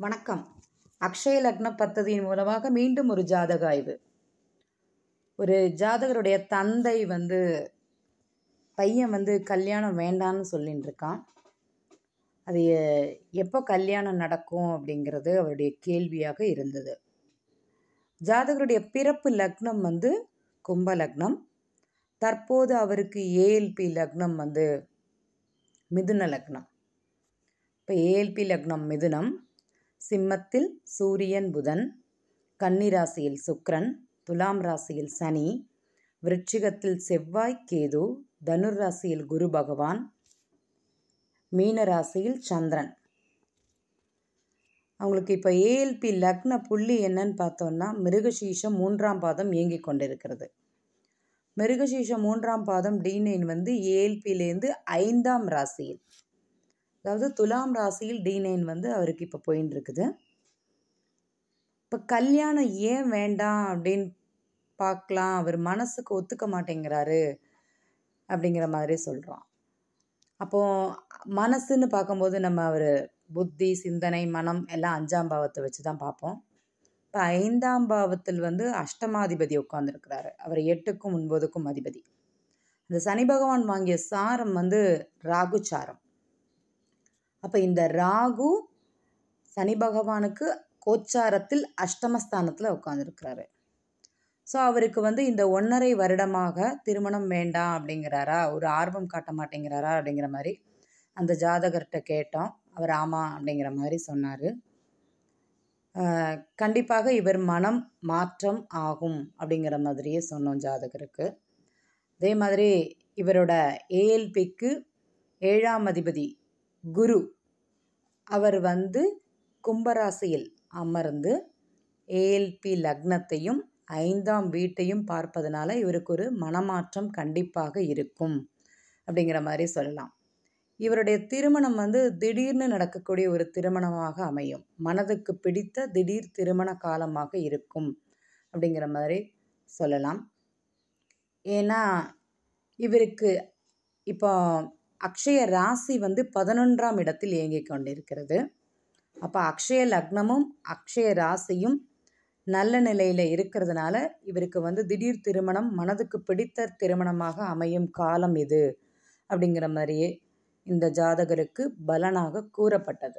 வணக்கம் அக்ஷய லக்ன பத்ததியின் மூலமாக மீண்டும் ஒரு ஜாதக ஆய்வு ஒரு ஜாதகருடைய தந்தை வந்து பையன் வந்து கல்யாணம் வேண்டான்னு சொல்லின்னு இருக்கான் அது எ- எப்போ கல்யாணம் நடக்கும் அப்படிங்கிறது அவருடைய கேள்வியாக இருந்தது ஜாதகருடைய பிறப்பு லக்னம் வந்து கும்ப லக்னம் தற்போது அவருக்கு ஏஎல்பி லக்னம் வந்து மிதுன லக்னம் இப்போ ஏஎல்பி லக்னம் மிதுனம் சிம்மத்தில் சூரியன் புதன் கன்னி ராசியில் சுக்கிரன் துலாம் ராசியில் சனி விருச்சிகத்தில் செவ்வாய் கேது தனுர் ராசியில் குரு பகவான் மீன ராசியில் சந்திரன் அவங்களுக்கு இப்போ ஏஎல்பி லக்ன புள்ளி என்னன்னு பார்த்தோம்னா மிருகசீஷம் மூன்றாம் பாதம் இயங்கி கொண்டிருக்கிறது மிருகசீஷம் மூன்றாம் பாதம் டி நைன் வந்து ஏஎல்பியிலேருந்து ஐந்தாம் ராசியில் அதாவது துலாம் ராசியில் டி நைன் வந்து அவருக்கு இப்போ போயின்னு இருக்குது இப்போ கல்யாணம் ஏன் வேண்டாம் அப்படின்னு பார்க்கலாம் அவர் மனசுக்கு ஒத்துக்க மாட்டேங்கிறாரு அப்படிங்கிற மாதிரி சொல்கிறோம் அப்போது மனசுன்னு பார்க்கும்போது நம்ம அவர் புத்தி சிந்தனை மனம் எல்லாம் அஞ்சாம் பாவத்தை வச்சு தான் பார்ப்போம் இப்போ ஐந்தாம் பாவத்தில் வந்து அஷ்டமாதிபதி உட்காந்துருக்கிறாரு அவர் எட்டுக்கும் ஒன்பதுக்கும் அதிபதி இந்த சனி பகவான் வாங்கிய சாரம் வந்து ராகு சாரம் அப்போ இந்த ராகு சனி பகவானுக்கு கோச்சாரத்தில் அஷ்டமஸ்தானத்தில் உட்காந்துருக்கிறாரு ஸோ அவருக்கு வந்து இந்த ஒன்றரை வருடமாக திருமணம் வேண்டாம் அப்படிங்கிறாரா ஒரு ஆர்வம் காட்ட மாட்டேங்கிறாரா அப்படிங்கிற மாதிரி அந்த ஜாதகர்கிட்ட கேட்டோம் அவர் ஆமாம் அப்படிங்கிற மாதிரி சொன்னார் கண்டிப்பாக இவர் மனம் மாற்றம் ஆகும் அப்படிங்கிற மாதிரியே சொன்னோம் ஜாதகருக்கு அதே மாதிரி இவரோட ஏஎல்பிக்கு ஏழாம் அதிபதி குரு அவர் வந்து கும்பராசியில் அமர்ந்து ஏஎல்பி லக்னத்தையும் ஐந்தாம் வீட்டையும் பார்ப்பதனால இவருக்கு ஒரு மனமாற்றம் கண்டிப்பாக இருக்கும் அப்படிங்கிற மாதிரி சொல்லலாம் இவருடைய திருமணம் வந்து திடீர்னு நடக்கக்கூடிய ஒரு திருமணமாக அமையும் மனதுக்கு பிடித்த திடீர் திருமண காலமாக இருக்கும் அப்படிங்கிற மாதிரி சொல்லலாம் ஏன்னா இவருக்கு இப்போ அக்ஷய ராசி வந்து பதினொன்றாம் இடத்தில் இயங்கிக் கொண்டிருக்கிறது அப்போ அக்ஷய லக்னமும் அக்ஷய ராசியும் நல்ல நிலையில் இருக்கிறதுனால இவருக்கு வந்து திடீர் திருமணம் மனதுக்கு பிடித்த திருமணமாக அமையும் காலம் இது அப்படிங்கிற மாதிரியே இந்த ஜாதகருக்கு பலனாக கூறப்பட்டது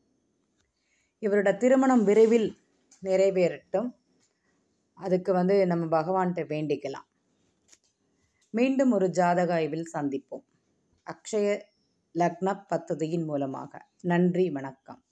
இவரோட திருமணம் விரைவில் நிறைவேறட்டும் அதுக்கு வந்து நம்ம பகவான்கிட்ட வேண்டிக்கலாம் மீண்டும் ஒரு ஜாதக ஆய்வில் சந்திப்போம் அக்ஷய லக்ன பத்ததியின் மூலமாக நன்றி வணக்கம்